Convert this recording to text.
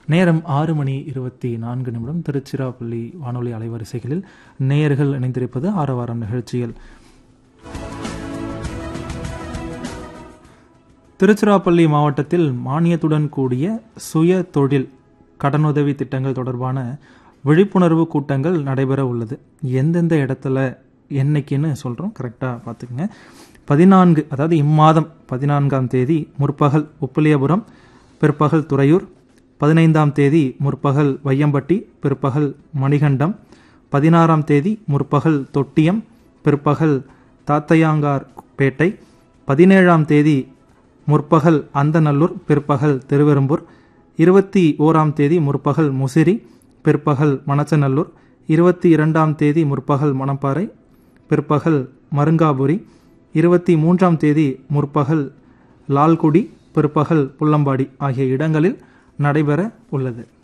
நேரம் ஆறு மணி இருபத்தி நான்கு நிமிடம் திருச்சிராப்பள்ளி வானொலி அலைவரிசைகளில் நேயர்கள் இணைந்திருப்பது ஆரவாரம் நிகழ்ச்சியில் திருச்சிராப்பள்ளி மாவட்டத்தில் மானியத்துடன் கூடிய சுய தொழில் கடனுதவி திட்டங்கள் தொடர்பான விழிப்புணர்வு கூட்டங்கள் நடைபெற உள்ளது எந்தெந்த இடத்துல என்னைக்குன்னு சொல்கிறோம் கரெக்டாக பார்த்துக்குங்க பதினான்கு அதாவது இம்மாதம் பதினான்காம் தேதி முற்பகல் உப்பிலியபுரம் பிற்பகல் துறையூர் பதினைந்தாம் தேதி முற்பகல் வையம்பட்டி பிற்பகல் மணிகண்டம் பதினாறாம் தேதி முற்பகல் தொட்டியம் பிற்பகல் தாத்தையாங்கார் பேட்டை பதினேழாம் தேதி முற்பகல் அந்தநல்லூர் பிற்பகல் திருவெரும்பூர் இருபத்தி ஓராம் தேதி முற்பகல் முசிறி பிற்பகல் மணச்சநல்லூர் இருபத்தி இரண்டாம் தேதி முற்பகல் மணப்பாறை பிற்பகல் மருங்காபுரி இருபத்தி மூன்றாம் தேதி முற்பகல் லால்குடி பிற்பகல் புள்ளம்பாடி ஆகிய இடங்களில் நடைபெற உள்ளது